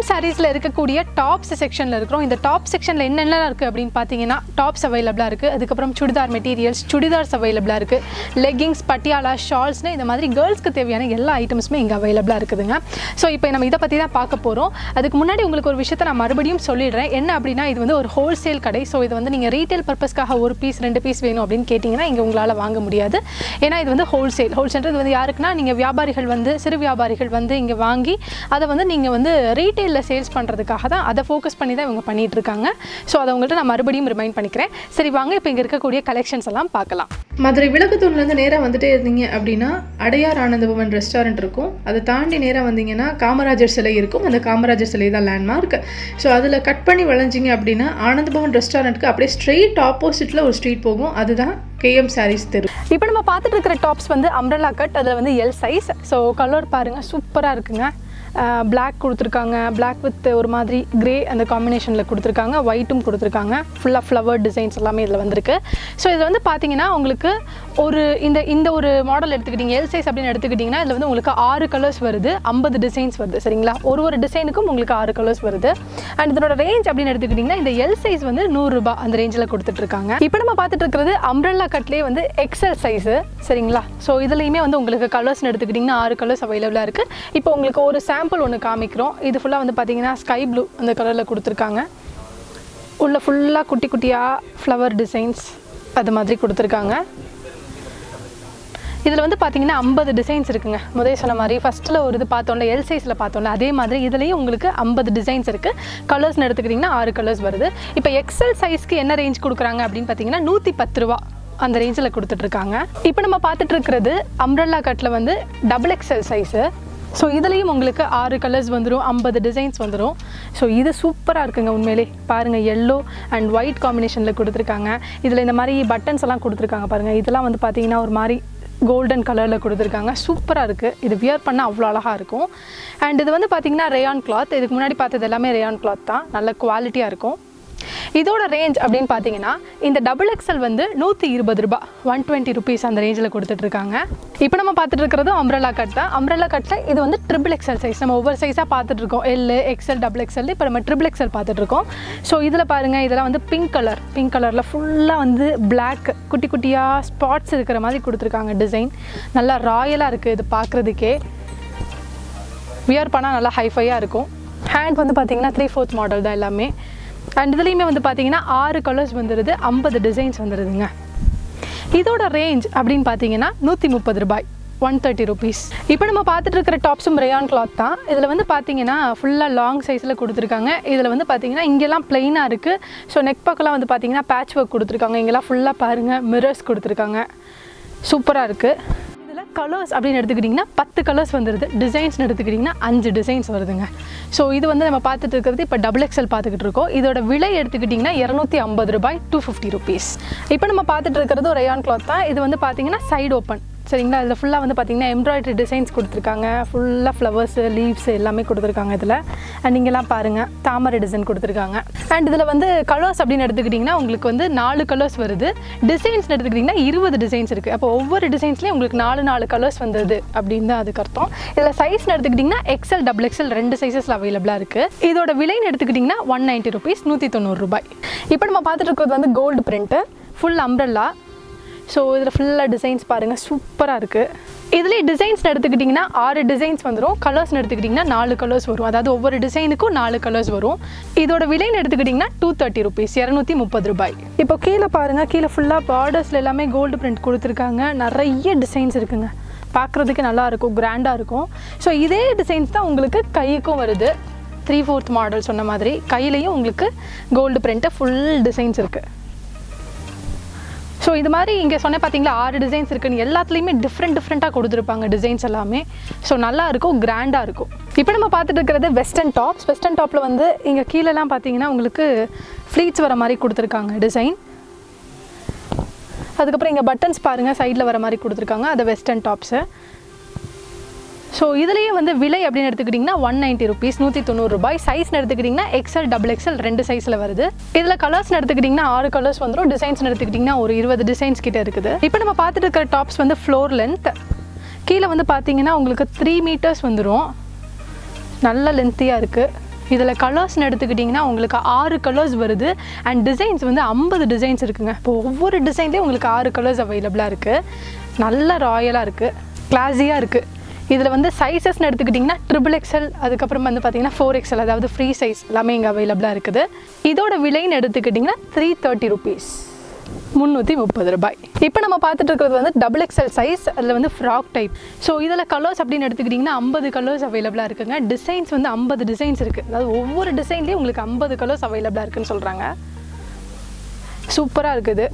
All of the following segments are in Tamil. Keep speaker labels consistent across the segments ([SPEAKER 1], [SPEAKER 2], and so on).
[SPEAKER 1] சாரீஸில் இருக்கக்கூடிய டாப்ஸ் செக்ஷனில் இருக்கிறோம் இந்த டாப் செக்ஷனில் என்னென்ன இருக்குது அப்படின்னு பார்த்தீங்கன்னா டாப்ஸ் அவைலபிளாக இருக்குது அதுக்கப்புறம் சுடிதார் மெட்டீரியல்ஸ் சுடிதார்ஸ் அவைலபிளாக இருக்குது லெகிங்ஸ் பட்டியாலா ஷால்ஸ்னு இந்த மாதிரி கேர்ள்ஸ்க்கு தேவையான எல்லா ஐட்டம்ஸுமே இங்கே அவைலபிளாக இருக்குதுங்க ஸோ இப்போ நம்ம இதை பற்றி தான் பார்க்க போகிறோம் அதுக்கு முன்னாடி உங்களுக்கு ஒரு விஷயத்தை நான் மறுபடியும் சொல்லிடுறேன் என்ன அப்படின்னா இது வந்து ஒரு ஹோல்சேல் கடை ஸோ இது வந்து நீங்கள் ரீட்டைல் பர்பஸ்க்காக ஒரு பீஸ் ரெண்டு பீஸ் வேணும் அப்படின்னு கேட்டிங்கன்னா இங்கே உங்களால் வாங்க முடியாது ஏன்னா இது வந்து ஹோல்சேல் ஹோல்சேல்ன்றது வந்து யாருக்குன்னா நீங்கள் வியாபாரிகள் வந்து சிறு வியாபாரிகள் வந்து இங்கே வாங்கி அதை வந்து நீங்கள் வந்து ரீட்டெயிலில் சேல்ஸ் பண்ணுறதுக்காக தான் அதை ஃபோக்கஸ் பண்ணி தான் இவங்க பண்ணிட்டு இருக்காங்க ஸோ அதை உங்கள்கிட்ட நான் மறுபடியும் ரிமைண்ட் பண்ணிக்கிறேன் சரி வாங்க இப்போ இங்கே இருக்கக்கூடிய கலெக்ஷன்ஸ் எல்லாம் பார்க்கலாம்
[SPEAKER 2] மதுரை விளக்குத்தூண்லேருந்து நேராக வந்துட்டே இருந்தீங்க அப்படின்னா அடையார் ஆனந்தபவன் ரெஸ்டாரண்ட் இருக்கும் அதை தாண்டி நேராக வந்தீங்கன்னா காமராஜர் சிலை இருக்கும் அந்த காமராஜர் சிலை தான் லேண்ட்மார்க் ஸோ அதில் கட் பண்ணி வளைஞ்சிங்க அப்படின்னா ஆனந்தபவன் ரெஸ்டாரண்ட்டுக்கு அப்படியே ஸ்ட்ரெயிட் ஆப்போசிட்டில் ஒரு ஸ்ட்ரீட் போகும் அதுதான் கேஎம் சாரீஸ் தெரு
[SPEAKER 1] இப்போ நம்ம பார்த்துட்டு இருக்கிற டாப்ஸ் வந்து அம்ரலா கட் அதில் வந்து எல் சைஸ் ஸோ கலர் பாருங்கள் சூப்பராக இருக்குங்க பிளாக் கொடுத்துருக்காங்க பிளாக் வித் ஒரு மாதிரி கிரே அந்த காம்பினேஷனில் கொடுத்துருக்காங்க ஒயிட்டும் கொடுத்துருக்காங்க ஃபுல்லாக ஃப்ளவர் டிசைன்ஸ் எல்லாமே இதில் வந்திருக்கு ஸோ இதில் வந்து பார்த்தீங்கன்னா உங்களுக்கு ஒரு இந்த இந்த ஒரு மாடல் எடுத்துக்கிட்டீங்க எல் சைஸ் அப்படின்னு எடுத்துக்கிட்டிங்கன்னா இதில் வந்து உங்களுக்கு ஆறு கலர்ஸ் வருது ஐம்பது டிசைன்ஸ் வருது சரிங்களா ஒரு ஒரு டிசைனுக்கும் உங்களுக்கு ஆறு கலர்ஸ் வருது அண்ட் இதனோட ரேஞ்ச் அப்படின்னு எடுத்துக்கிட்டிங்கன்னா இந்த எல் சைஸ் வந்து நூறுரூபா அந்த ரேஞ்சில் கொடுத்துட்ருக்காங்க இப்போ நம்ம பார்த்துட்டு இருக்கிறது அம்ரல்லா கட்லேயே வந்து எக்ஸல் சைஸு சரிங்களா ஸோ இதுலேயுமே வந்து உங்களுக்கு கலர்ஸ்னு எடுத்துக்கிட்டிங்கன்னா ஆறு கலர்ஸ் அவைலபிளாக இருக்குது இப்போ உங்களுக்கு ஒரு சாம்பிள் ஒன்று காமிக்கிறோம் இது ஃபுல்லாக வந்து பார்த்தீங்கன்னா ஸ்கை ப்ளூ அந்த கலரில் கொடுத்துருக்காங்க உள்ள ஃபுல்லாக குட்டி குட்டியாக ஃப்ளவர் டிசைன்ஸ் அது மாதிரி கொடுத்துருக்காங்க இதில் வந்து பார்த்தீங்கன்னா ஐம்பது டிசைன்ஸ் இருக்குங்க முதல்ல சொன்ன மாதிரி ஃபஸ்ட்டில் ஒரு இது பார்த்தோம்ல எல் சைஸில் பார்த்தோம்ல அதே மாதிரி இதுலேயும் உங்களுக்கு ஐம்பது டிசைன்ஸ் இருக்குது கலர்ஸ்னு எடுத்துக்கிட்டிங்கன்னா ஆறு கலர்ஸ் வருது இப்போ எக்ஸல் சைஸ்க்கு என்ன ரேஞ்ச் கொடுக்குறாங்க அப்படின்னு பார்த்தீங்கன்னா நூற்றி பத்து ரூபா அந்த ரேஞ்சில் கொடுத்துட்ருக்காங்க இப்போ நம்ம பார்த்துட்டு இருக்கிறது அம்ரல்லா கட்டில் வந்து டபுள் எக்ஸல் சைஸு ஸோ இதுலேயும் உங்களுக்கு ஆறு கலர்ஸ் வந்துடும் ஐம்பது டிசைன்ஸ் வந்துடும் ஸோ இது சூப்பராக இருக்குங்க உண்மையிலே பாருங்கள் எல்லோ அண்ட் ஒயிட் காம்பினேஷனில் கொடுத்துருக்காங்க இதில் இந்த மாதிரி பட்டன்ஸ் எல்லாம் கொடுத்துருக்காங்க பாருங்கள் இதெல்லாம் வந்து பார்த்தீங்கன்னா ஒரு மாதிரி கோல்டன் கலரில் கொடுத்துருக்காங்க சூப்பராக இருக்குது இது வியர் பண்ணால் அவ்வளோ அழகாக இருக்கும் அண்ட் இது வந்து பார்த்தீங்கன்னா ரேயான் கிளாத் இதுக்கு முன்னாடி பார்த்தது எல்லாமே ரேயான் கிளாத் தான் நல்ல குவாலிட்டியாக இருக்கும் இதோட ரேஞ்ச் அப்படின்னு பார்த்தீங்கன்னா இந்த டபுள் எக்ஸல் வந்து நூற்றி இருபது ரூபாய் ஒன் டுவெண்ட்டி ருபீஸ் அந்த ரேஞ்சில் கொடுத்துட்ருக்காங்க இப்போ நம்ம பார்த்துட்டு இருக்கிறது அம்ரல்லா கட் தான் அம்ரல்லா கட்டில் இது வந்து ட்ரிபிள் எக்ஸல் சைஸ் நம்ம ஒவ்வொரு சைஸாக பார்த்துட்ருக்கோம் எல் எக்ஸல் டபுள் எக்ஸல் இப்போ நம்ம ட்ரிபிள் எக்ஸல் பார்த்துட்ருக்கோம் ஸோ இதில் பாருங்கள் இதெல்லாம் வந்து பிங்க் கலர் பிங்க் கலரில் ஃபுல்லாக வந்து பிளாக் குட்டி குட்டியாக ஸ்பாட்ஸ் இருக்கிற மாதிரி கொடுத்துருக்காங்க டிசைன் நல்லா ராயலாக இருக்குது இது பார்க்குறதுக்கே வியர் பண்ணால் நல்லா ஹைஃபையாக இருக்கும் ஹேண்ட் வந்து பார்த்தீங்கன்னா த்ரீ ஃபோர்த் மாடல் தான் எல்லாமே அண்ட் இதுலேயுமே வந்து பார்த்தீங்கன்னா ஆறு கலர்ஸ் வந்துடுது ஐம்பது டிசைன்ஸ் வந்துடுதுங்க இதோட ரேஞ்ச் அப்படின்னு பார்த்தீங்கன்னா நூற்றி முப்பது ரூபாய் ஒன் தேர்ட்டி ருபீஸ் இப்போ நம்ம பார்த்துட்டு இருக்கிற டாப்ஸும் ரேயான் கிளாத் தான் இதில் வந்து பார்த்தீங்கன்னா ஃபுல்லாக லாங் சைஸில் கொடுத்துருக்காங்க இதில் வந்து பார்த்தீங்கன்னா இங்கெல்லாம் பிளெயினாக இருக்குது ஸோ நெக் பக்கம்லாம் வந்து பார்த்தீங்கன்னா பேட்ச் ஒர்க் கொடுத்துருக்காங்க இங்கெல்லாம் ஃபுல்லாக பாருங்கள் மிரர்ஸ் கொடுத்துருக்காங்க சூப்பராக இருக்குது இதில் கலர்ஸ் அப்படின்னு எடுத்துக்கிட்டிங்கன்னா பத்து கலர்ஸ் வந்துடுது டிசைன்ஸ்னு எடுத்துக்கிட்டிங்கன்னா அஞ்சு டிசைன்ஸ் வருதுங்க ஸோ இது வந்து நம்ம பார்த்துட்டு இருக்கிறது இப்போ டபுள் எக்ஸல் பார்த்துக்கிட்டு இருக்கோம் இதோட விலை எடுத்துக்கிட்டிங்கன்னா இரநூத்தி ஐம்பது ரூபாய் டூ ஃபிஃப்டி ருபீஸ் இப்போ நம்ம பார்த்துட்டு இருக்கிறது ஒரு ரயான் கிளாத் தான் இது வந்து பார்த்தீங்கன்னா சைடு ஓப்பன் சரிங்களா இதில் ஃபுல்லாக வந்து பார்த்தீங்கன்னா எம்ப்ராய்டரி டிசைன்ஸ் கொடுத்துருக்காங்க ஃபுல்லாக ஃப்ளவர்ஸு லீவ்ஸ் எல்லாமே கொடுத்துருக்காங்க இதில் அண்ட் இங்கெல்லாம் பாருங்கள் தாமரை டிசைன் கொடுத்துருக்காங்க அண்ட் இதில் வந்து கலர்ஸ் அப்படின்னு எடுத்துக்கிட்டிங்கன்னா உங்களுக்கு வந்து நாலு கலர்ஸ் வருது டிசைன்ஸ் எடுத்துக்கிட்டிங்கன்னா இருபது டிசைன்ஸ் இருக்குது அப்போ ஒவ்வொரு டிசைன்ஸ்லேயும் உங்களுக்கு நாலு நாலு கலர்ஸ் வந்தது அப்படின்னு தான் அதுக்கு அர்த்தம் இதில் சைஸ்னு எடுத்துக்கிட்டிங்கன்னா எக்ஸல் டபுள் எக்ஸல் ரெண்டு சைஸஸில் அவைலபிளாக இருக்குது இதோட விலைன்னு எடுத்துக்கிட்டிங்கன்னா ஒன் நைன்ட்டி ருபீஸ் நூற்றி தொண்ணூறு ரூபாய் இப்போ நம்ம பார்த்துட்டு இருக்கிறது வந்து gold print full umbrella so இதில் ஃபுல்லாக டிசைன்ஸ் பாருங்கள் சூப்பராக இருக்குது இதுலேயே டிசைன்ஸ் எடுத்துக்கிட்டிங்கன்னா ஆறு டிசைன்ஸ் வந்துடும் கலர்ஸ்னு எடுத்துக்கிட்டிங்கன்னா நாலு கலர்ஸ் வரும் அதாவது ஒவ்வொரு டிசைனுக்கும் நாலு கலர்ஸ் வரும் இதோட விலைன்னு எடுத்துக்கிட்டிங்கன்னா டூ தேர்ட்டி ருபீஸ் இரநூத்தி முப்பது ரூபாய் இப்போ கீழே பாருங்கள் கீழே ஃபுல்லாக பார்டர்ஸில் எல்லாமே கோல்டு பிரிண்ட் கொடுத்துருக்காங்க நிறைய டிசைன்ஸ் இருக்குங்க பார்க்குறதுக்கு நல்லா இருக்கும் கிராண்டாக இருக்கும் ஸோ இதே டிசைன்ஸ் தான் உங்களுக்கு கைக்கும் வருது த்ரீ ஃபோர்த் மாடல் சொன்ன மாதிரி கையிலையும் உங்களுக்கு கோல்டு பிரிண்ட்டு ஃபுல் டிசைன்ஸ் இருக்குது ஸோ இது மாதிரி இங்கே சொன்ன பார்த்தீங்களா ஆறு டிசைன்ஸ் இருக்குன்னு எல்லாத்துலேயுமே டிஃப்ரெண்ட் டிஃப்ரெண்ட்டாக கொடுத்துருப்பாங்க டிசைன்ஸ் எல்லாமே ஸோ நல்லா இருக்கும் கிராண்டாக இருக்கும் இப்போ நம்ம பார்த்துட்டு இருக்கிறது வெஸ்டர்ன் டாப்ஸ் வெஸ்டர்ன் டாப்பில் வந்து இங்கே கீழெல்லாம் பார்த்தீங்கன்னா உங்களுக்கு ஃப்ளீட்ஸ் வர மாதிரி கொடுத்துருக்காங்க டிசைன் அதுக்கப்புறம் இங்கே பட்டன்ஸ் பாருங்கள் சைடில் வர மாதிரி கொடுத்துருக்காங்க அது வெஸ்டர்ன் டாப்ஸு ஸோ இதுலேயே வந்து விலை அப்படின்னு எடுத்துக்கிட்டிங்கன்னா ஒன் நைன்ட்டி ருபீஸ் நூற்றி தொண்ணூறு ரூபாய் சைஸ்னு எடுத்துக்கிட்டிங்கன்னா எக்ஸல் டபுள் எக்ஸல் ரெண்டு சைஸில் வருது இதில் கலர்ஸ்னு எடுத்துக்கிட்டிங்கன்னா ஆறு கலர்ஸ் வந்துடும் டிசைன்ஸ்னு எடுத்துக்கிட்டிங்கன்னா ஒரு இருபது டிசைன்ஸ் கிட்ட இருக்குது இப்போ நம்ம பார்த்துட்டு இருக்கிற டாப்ஸ் வந்து ஃப்ளோர் லென்த் கீழே வந்து பார்த்தீங்கன்னா உங்களுக்கு த்ரீ மீட்டர்ஸ் வந்துடும் நல்ல லென்த்தியாக இருக்குது இதில் கலர்ஸ்னு எடுத்துக்கிட்டிங்கன்னா உங்களுக்கு ஆறு கலர்ஸ் வருது அண்ட் டிசைன்ஸ் வந்து ஐம்பது டிசைன்ஸ் இருக்குங்க இப்போ ஒவ்வொரு டிசைன்லேயும் உங்களுக்கு ஆறு கலர்ஸ் அவைலபிளாக இருக்குது நல்ல ராயலாக இருக்குது கிளாஸியாக இருக்குது இதில் வந்து சைஸஸ்னு எடுத்துக்கிட்டிங்கன்னா ட்ரிபிள் எக்ஸல் அதுக்கப்புறம் வந்து பார்த்தீங்கன்னா ஃபோர் எக்ஸல் அதாவது ஃப்ரீ சைஸ் எல்லாமே இங்கே அவைலபிளாக இருக்குது இதோட விலைன்னு எடுத்துக்கிட்டிங்கன்னா த்ரீ தேர்ட்டி ருபீஸ் முந்நூற்றி முப்பது ரூபாய் இப்போ நம்ம பார்த்துட்டு இருக்கிறது வந்து டபுள் எக்ஸல் சைஸ் அதில் வந்து ஃப்ராக் டைப் ஸோ இதில் கலர்ஸ் அப்படின்னு எடுத்துக்கிட்டிங்கன்னா ஐம்பது கலர்ஸ் அவைலபிளாக இருக்குங்க டிசைன்ஸ் வந்து ஐம்பது டிசைன்ஸ் இருக்குது அதாவது ஒவ்வொரு டிசைன்லேயும் உங்களுக்கு ஐம்பது கலர்ஸ் அவைலபிளாக இருக்குன்னு சொல்கிறாங்க சூப்பராக இருக்குது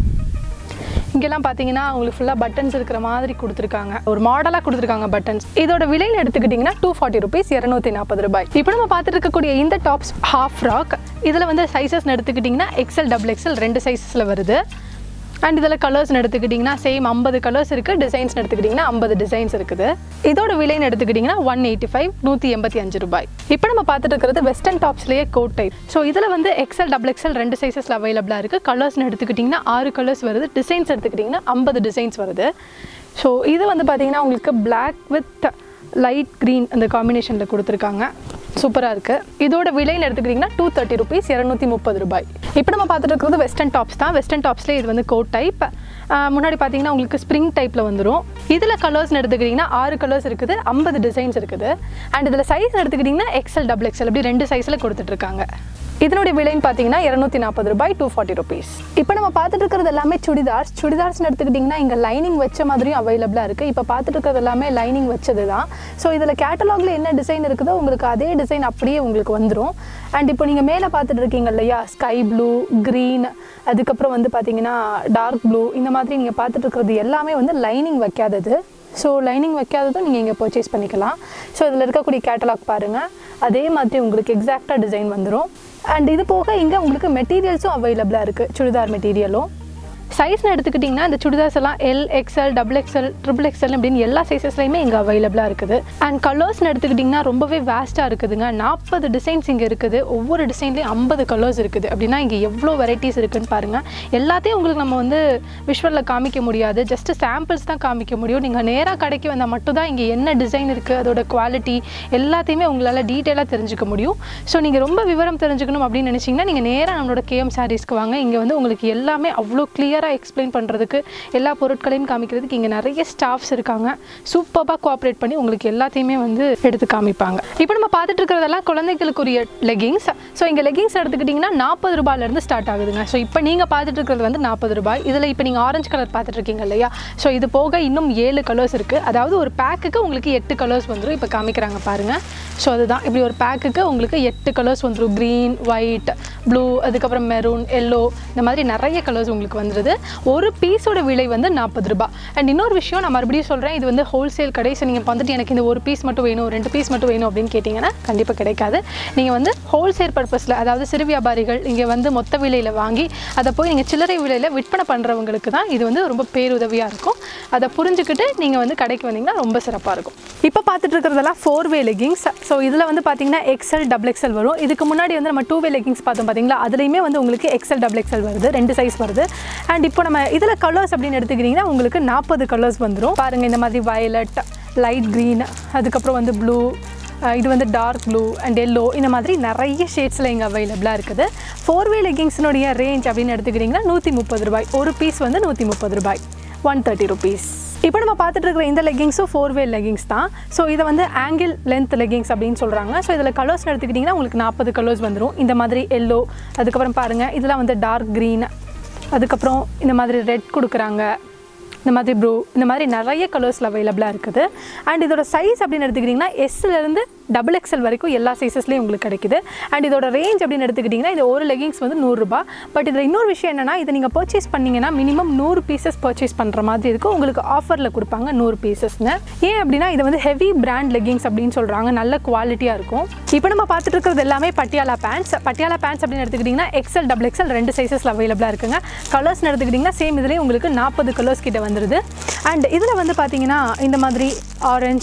[SPEAKER 1] இங்கெல்லாம் பார்த்தீங்கன்னா உங்களுக்கு ஃபுல்லாக பட்டன்ஸ் இருக்கிற மாதிரி கொடுத்துருக்காங்க ஒரு மாடலாக கொடுத்துருக்காங்க பட்டன்ஸ் இதோட விலைன்னு எடுத்துக்கிட்டிங்கன்னா டூ ஃபார்ட்டி ருபீஸ் இரநூத்தி நாற்பது ரூபாய் இப்போ நம்ம பார்த்துட்டு இருக்கக்கூடிய இந்த டாப்ஸ் ஹாஃப் ஃப்ராக் இதில் வந்து சைஸஸ்னு எடுத்துக்கிட்டிங்கன்னா எக்ஸல் டபுள் எக்ஸல் ரெண்டு சைஸஸில் வருது அண்ட் இதில் கலர்ஸ்னு எடுத்துக்கிட்டிங்கன்னா சேம் ஐம்பது கலர்ஸ் இருக்குது டிசைன்ஸ்னு எடுத்துக்கிட்டிங்கன்னா ஐம்பது டிசைன்ஸ் இருக்குது இதோட விலைன்னு எடுத்துக்கிட்டிங்கன்னா ஒன் எயிட்டி ஃபைவ் நூற்றி எண்பத்தி அஞ்சு ரூபாய் இப்போ நம்ம பார்த்துட்டு இருக்கிறது வெஸ்டர்ன் டாப்ஸ்லேயே கோட் டைப் ஸோ இதில் வந்து எக்ஸல் டபுள் எக்ஸல் ரெண்டு சைஸஸில் அவைலபிளாக இருக்குது கலர்ஸ்னு எடுத்துக்கிட்டிங்கன்னா ஆறு கலர்ஸ் வருது டிசைன்ஸ் எடுத்துக்கிட்டிங்கன்னா ஐம்பது டிசைன்ஸ் வருது ஸோ இது வந்து பார்த்தீங்கன்னா உங்களுக்கு Black வித் லைட் க்ரீன் அந்த காம்பினேஷனில் கொடுத்துருக்காங்க சூப்பராக இருக்குது இதோட விலைன்னு எடுத்துக்கிட்டிங்கன்னா டூ தேர்ட்டி ருபீஸ் இரநூத்தி முப்பது ரூபாய் இப்போ நம்ம பார்த்துட்டு இருக்கிறது வெஸ்டர்ன் டாப்ஸ் தான் வெஸ்டர்ன் டாப்ஸ்லேயே இது வந்து கோட் டைப் முன்னாடி பார்த்தீங்கன்னா உங்களுக்கு ஸ்ப்ரிங் டைப்பில் வந்துடும் இதில் கலர்ஸ்னு எடுத்துக்கிட்டிங்கன்னா ஆறு கலர்ஸ் இருக்குது ஐம்பது டிசைன்ஸ் இருக்குது அண்ட் இதில் சைஸ் எடுத்துக்கிட்டிங்கன்னா எக்ஸல் டபுள் எக்ஸல் அப்படி ரெண்டு சைஸில் கொடுத்துட்ருக்காங்க இதனுடைய விலைன்னு பார்த்தீங்கன்னா இரநூத்தி நாற்பது ரூபாய் டூ ஃபார்ட்டி ருபீஸ் இப்போ நம்ம பார்த்துட்டு இருக்கிறது எல்லாமே சுடிதார்ஸ் சுடிதார்ஸ்னு எடுத்துக்கிட்டிங்கன்னா இங்கே லைனிங் வச்ச மாதிரியும் அவைலபிளாக இருக்குது இப்போ பார்த்துட்டு இருக்கிறது எல்லாமே லைனிங் வச்சது தான் ஸோ இதில் கேட்டலாகில் என்ன டிசைன் இருக்குதோ உங்களுக்கு அதே டிசைன் அப்படியே உங்களுக்கு வந்துடும் அண்ட் இப்போ நீங்கள் மேலே பார்த்துட்டு இருக்கீங்க இல்லையா ஸ்கை ப்ளூ க்ரீன் அதுக்கப்புறம் வந்து பார்த்தீங்கன்னா டார்க் ப்ளூ இந்த மாதிரி நீங்கள் பார்த்துட்டு இருக்கிறது எல்லாமே வந்து லைனிங் வைக்காதது ஸோ லைனிங் வைக்காததும் நீங்கள் இங்கே பர்ச்சேஸ் பண்ணிக்கலாம் ஸோ இதில் இருக்கக்கூடிய கேட்டலாக் பாருங்கள் அதே மாதிரி உங்களுக்கு எக்ஸாக்டாக டிசைன் வந்துடும் அண்ட் இது போக இங்கே உங்களுக்கு மெட்டீரியல்ஸும் அவைலபிளாக இருக்குது சுடிதார் மெட்டீரியலும் சைஸ்னு எடுத்துக்கிட்டிங்கன்னா இந்த சுடிதார்ஸ் எல்லாம் L XL double XL triple XL அப்படின்னு எல்லா சைஸஸ்லையுமே இங்கே அவைலபிளாக இருக்குது அண்ட் கலர்ஸ்னு எடுத்துக்கிட்டிங்கன்னா ரொம்பவே வேஸ்ட்டாக இருக்குதுங்க நாற்பது டிசைன்ஸ் இங்கே இருக்குது ஒவ்வொரு டிசைன்லேயும் ஐம்பது கலர்ஸ் இருக்குது அப்படின்னா இங்கே எவ்வளோ வெரைட்டிஸ் இருக்குன்னு பாருங்கள் எல்லாத்தையும் உங்களுக்கு நம்ம வந்து விஷுவலில் காமிக்க முடியாது ஜஸ்ட் சாம்பிள்ஸ் தான் காமிக்க முடியும் நீங்கள் நேராக கடைக்கு வந்தால் மட்டும் தான் இங்கே என்ன டிசைன் இருக்குது அதோட குவாலிட்டி எல்லாத்தையுமே உங்களால் டீட்டெயிலாக தெரிஞ்சுக்க முடியும் ஸோ நீங்கள் ரொம்ப விவரம் தெரிஞ்சுக்கணும் அப்படின்னு நினச்சிங்கன்னா நீங்கள் நேராக நம்மளோட கேஎம் சாரீஸ்க்கு வாங்க இங்கே வந்து உங்களுக்கு எல்லாமே அவ்வளோ கிளியராக எக்ஸ்பிளைன் பண்ணுறதுக்கு எல்லா பொருட்களையும் காமிக்கிறதுக்கு இங்கே நிறைய ஸ்டாஃப்ஸ் இருக்காங்க சூப்பராக கோஆப்ரேட் பண்ணி உங்களுக்கு எல்லாத்தையுமே வந்து எடுத்து காமிப்பாங்க இப்போ நம்ம பார்த்துட்டு இருக்கிறதெல்லாம் குழந்தைகளுக்குரிய லெகிங்ஸ் ஸோ இங்கே லெகிங்ஸ் எடுத்துக்கிட்டிங்கன்னா நாற்பது ரூபாயிலேருந்து ஸ்டார்ட் ஆகுதுங்க ஸோ இப்போ நீங்கள் பார்த்துட்டு இருக்கிறது வந்து நாற்பது ரூபாய் இதில் இப்போ நீங்கள் ஆரஞ்சு கலர் பார்த்துட்டு இருக்கீங்க இல்லையா ஸோ இது போக இன்னும் ஏழு கலர்ஸ் இருக்குது அதாவது ஒரு பேக்குக்கு உங்களுக்கு எட்டு கலர்ஸ் வந்துடும் இப்போ காமிக்கிறாங்க பாருங்கள் ஸோ அதுதான் இப்படி ஒரு பேக்குக்கு உங்களுக்கு எட்டு கலர்ஸ் வந்துடும் க்ரீன் ஒயிட் ப்ளூ அதுக்கப்புறம் மெரூன் எல்லோ இந்த மாதிரி நிறைய கலர்ஸ் உங்களுக்கு வந்துடுது ஒரு பீஸோட விலை வந்து நாற்பது ரூபாய் அண்ட் இன்னொரு விஷயம் நான் மறுபடியும் சொல்கிறேன் இது வந்து ஹோல்சேல் கடை ஸோ நீங்கள் வந்துட்டு எனக்கு இந்த ஒரு பீஸ் மட்டும் வேணும் ரெண்டு பீஸ் மட்டும் வேணும் அப்படின்னு கேட்டிங்கன்னா கண்டிப்பாக கிடைக்காது நீங்கள் வந்து ஹோல்சேல் பர்பஸில் அதாவது சிறு வியாபாரிகள் இங்கே வந்து மொத்த விலையில் வாங்கி அதை போய் நீங்கள் சில்லறை விலையில் விற்பனை பண்ணுறவங்களுக்கு தான் இது வந்து ரொம்ப பேருதவியாக இருக்கும் அதை புரிஞ்சுக்கிட்டு நீங்கள் வந்து கடைக்கு வந்தீங்கன்னா ரொம்ப சிறப்பாக இருக்கும் இப்போ பார்த்துட்டு இருக்கிறதெல்லாம் ஃபோர் வே லெகிங்ஸ் ஸோ இதில் வந்து பார்த்தீங்கன்னா எக்ஸல் டபுள் எக்ஸல் வரும் இதுக்கு முன்னாடி வந்து நம்ம டூ வே லெகிங்ஸ் பார்த்தோம் பார்த்தீங்களா அதுலேயுமே வந்து உங்களுக்கு எக்ஸல் டபுள் எக்ஸல் வருது ரெண்டு சைஸ் வருது அண்ட் இப்போ நம்ம இதில் கலர்ஸ் அப்படின்னு எடுத்துக்கிட்டிங்கன்னா உங்களுக்கு நாற்பது கலர்ஸ் வந்துடும் பாருங்கள் இந்த மாதிரி வயலட் லைட் க்ரீன் அதுக்கப்புறம் வந்து ப்ளூ இது வந்து டார்க் ப்ளூ அண்ட் எல்லோ இந்த மாதிரி நிறைய ஷேட்ஸில் இங்கே அவைலபிளாக இருக்குது ஃபோர் வே லெகிங்ஸினுடைய ரேஞ்ச் அப்படின்னு எடுத்துக்கிட்டிங்கன்னா நூற்றி முப்பது ரூபாய் ஒரு பீஸ் வந்து நூற்றி முப்பது ரூபாய் ஒன் தேர்ட்டி ருபீஸ் இப்போ நம்ம பார்த்துட்டு இருக்கிற இந்த லெகிங்ஸும் ஃபோர் வே லெகிங்ஸ் தான் ஸோ இதை வந்து ஆங்கிள் லென்த் லெகிங்ஸ் அப்படின்னு சொல்கிறாங்க ஸோ இதில் கலர்ஸ் எடுத்துக்கிட்டிங்கன்னா உங்களுக்கு நாற்பது கலர்ஸ் வந்துடும் இந்த மாதிரி எல்லோ அதுக்கப்புறம் பாருங்கள் இதெல்லாம் வந்து டார்க் க்ரீன் அதுக்கப்புறம் இந்த மாதிரி ரெட் கொடுக்குறாங்க இந்த மாதிரி ப்ளூ இந்த மாதிரி நிறைய கலர்ஸில் அவைலபிளாக இருக்குது அண்ட் இதோட சைஸ் அப்படின்னு எடுத்துக்கிட்டிங்கன்னா எஸ்லேருந்து டபுள் எக்ஸல் வரைக்கும் எல்லா சைஸஸ்லேயும் உங்களுக்கு கிடைக்குது அண்ட் இதோட ரேஞ்ச் அப்படின்னு எடுத்துக்கிட்டிங்கன்னா இது ஒரு லெகிங்ஸ் வந்து நூறுரூபா பட் இதில் இன்னொரு விஷயம் என்னென்னா இதை நீங்கள் பர்ச்சேஸ் பண்ணிங்கன்னா மினிமம் நூறு பீசஸ் பர்ச்சேஸ் பண்ணுற மாதிரி இருக்கும் உங்களுக்கு ஆஃபரில் கொடுப்பாங்க நூறு பீசஸ்னு ஏன் அப்படின்னா இது வந்து ஹெவி பிராண்ட் லெகிங்ஸ் அப்படின்னு சொல்கிறாங்க நல்ல குவாலிட்டியாக இருக்கும் இப்போ நம்ம பார்த்துட்டு இருக்கிறது எல்லாமே பட்டியாலா பேண்ட்ஸ் பட்டியாலா பேண்ட்ஸ் அப்படின்னு எடுத்துக்கிட்டிங்கன்னா எக்ஸல் டபுள் எக்ஸல் ரெண்டு சைஸஸில் அவைலபிளாக இருக்குங்க கலர்ஸ்னு எடுத்துக்கிட்டிங்கன்னா சேம் இதுலேயே உங்களுக்கு நாற்பது கலர்ஸ் கிட்ட வந்துடுது அண்ட் இதில் வந்து பார்த்தீங்கன்னா இந்த மாதிரி ஆரஞ்ச்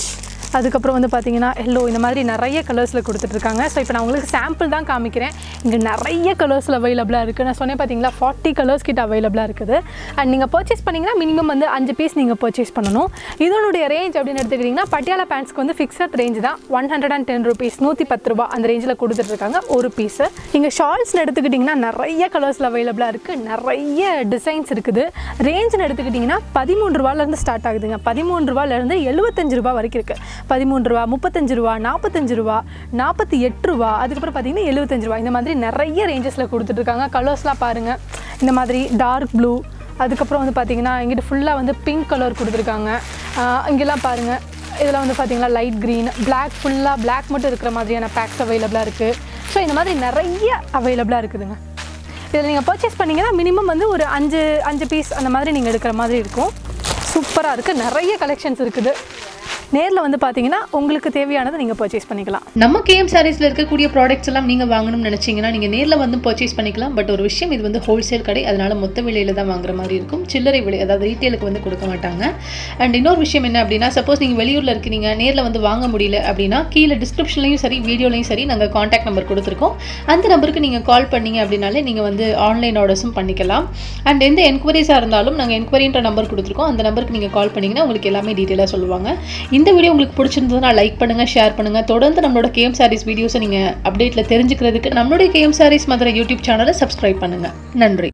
[SPEAKER 1] அதுக்கப்புறம் வந்து பார்த்தீங்கன்னா எல்லோ இந்த மாதிரி நிறைய கலர்ஸில் கொடுத்துட்ருக்காங்க ஸோ இப்போ நான் உங்களுக்கு சாம்பிள் தான் காமிக்கிறேன் இங்கே நிறைய கலர்ஸில் அவைலபிளாக இருக்குது நான் சொன்னேன் பார்த்தீங்களா ஃபார்ட்டி கலர்ஸ் கிட்ட அவைலபிளாக இருக்குது அண்ட் நீங்கள் பர்ச்சேஸ் பண்ணிங்கன்னா மினிமம் வந்து அஞ்சு பீஸ் நீங்கள் பர்ச்சேஸ் பண்ணணும் இதனுடைய ரேஞ்ச் அப்படின்னு எடுத்துக்கிட்டிங்கன்னா பட்டியாலா பேண்ட்ஸ்க்கு வந்து ஃபிக்ஸட் ரேஞ்ச் தான் one hundred and ten rupees நூற்றி பத்து ரூபா அந்த ரேஞ்சில் கொடுத்துட்ருக்காங்க ஒரு பீஸு இங்கே ஷால்ஸ்னு எடுத்துக்கிட்டிங்கன்னா நிறைய கலர்ஸில் அவைலபிளாக இருக்குது நிறைய டிசைன்ஸ் இருக்குது ரேஞ்சுன்னு எடுத்துக்கிட்டிங்கன்னா பதிமூணு ரூபாலேருந்து ஸ்டார்ட் ஆகுதுங்க பதிமூணு ரூபாலேருந்து எழுபத்தஞ்சு ரூபா வரைக்கும் இருக்குது பதிமூணு ரூபா முப்பத்தஞ்சு ரூபா நாற்பத்தஞ்சு ரூபா நாற்பத்தி எட்டு ரூபா அதுக்கப்புறம் பார்த்தீங்கன்னா எழுபத்தஞ்சு ரூபா இந்த மாதிரி நிறைய ரேஞ்சஸில் கொடுத்துட்ருக்காங்க கலர்ஸ்லாம் பாருங்கள் இந்த மாதிரி டார்க் ப்ளூ அதுக்கப்புறம் வந்து பார்த்தீங்கன்னா இங்கிட்ட ஃபுல்லாக வந்து பிங்க் கலர் கொடுத்துருக்காங்க ஆஹ் இங்கெல்லாம் பாருங்கள் இதில் வந்து பார்த்தீங்கன்னா லைட் க்ரீன் Black ஃபுல்லாக Black மட்டும் இருக்கிற மாதிரியான பேக்ஸ் அவைலபிளாக இருக்குது ஸோ இந்த மாதிரி நிறைய அவைலபிளாக இருக்குதுங்க இதில் நீங்கள் பர்ச்சேஸ் பண்ணீங்கன்னா மினிமம் வந்து ஒரு அஞ்சு அஞ்சு பீஸ் அந்த மாதிரி நீங்கள் எடுக்கிற மாதிரி இருக்கும் சூப்பராக இருக்குது நிறைய கலெக்ஷன்ஸ் இருக்குது நேரில் வந்து பார்த்தீங்கன்னா உங்களுக்கு தேவையானதை நீங்கள் பர்ச்சேஸ் பண்ணிக்கலாம்
[SPEAKER 2] நம்ம கேஎம் சாரீஸில் இருக்கக்கூடிய ப்ராடக்ட்ஸ் எல்லாம் நீங்கள் வாங்கணும்னு நினச்சிங்கன்னா நீங்கள் நேரில் வந்து பர்ச்சேஸ் பண்ணிக்கலாம் பட் ஒரு விஷயம் இது வந்து ஹோல்சேல் கடை அதனால மொத்த விலையில தான் வாங்குற மாதிரி இருக்கும் சில்லறை விலை அதாவது ரீட்டெயிலுக்கு வந்து கொடுக்க மாட்டாங்க அண்ட் இன்னொரு விஷயம் என்ன அப்படின்னா சப்போஸ் நீங்கள் வெளியூரில் இருக்கிறீங்க நேரில் வந்து வாங்க முடியல அப்படின்னா கீழே டிஸ்கிரிப்ஷன்லையும் சரி வீடியோலையும் சரி நாங்கள் காண்டாக்ட் நம்பர் கொடுத்துருக்கோம் அந்த நம்பருக்கு நீங்கள் கால் பண்ணீங்க அப்படின்னாலே நீங்கள் வந்து ஆன்லைன் ஆர்டர்ஸும் பண்ணிக்கலாம் அண்ட் எந்த என்கொயரிஸாக இருந்தாலும் நாங்கள் என்கொயரின்ற நம்பர் கொடுத்துருக்கோம் அந்த நம்பருக்கு நீங்கள் கால் பண்ணிங்கன்னா உங்களுக்கு எல்லாமே டீட்டெயிலாக சொல்லுவாங்க இந்த வீடியோ உங்களுக்கு பிடிச்சிருந்ததுன்னா லைக் பண்ணுங்கள் ஷேர் பண்ணுங்கள் தொடர்ந்து நம்மளோட கேஎம் சாரீஸ் வீடியோஸை நீங்கள் அப்டேட்டில் தெரிஞ்சுக்கிறதுக்கு நம்மளுடைய கேஎம் சாரீஸ் மதுரை யூடியூப் சேனலை சப்ஸ்கிரைப் பண்ணுங்கள் நன்றி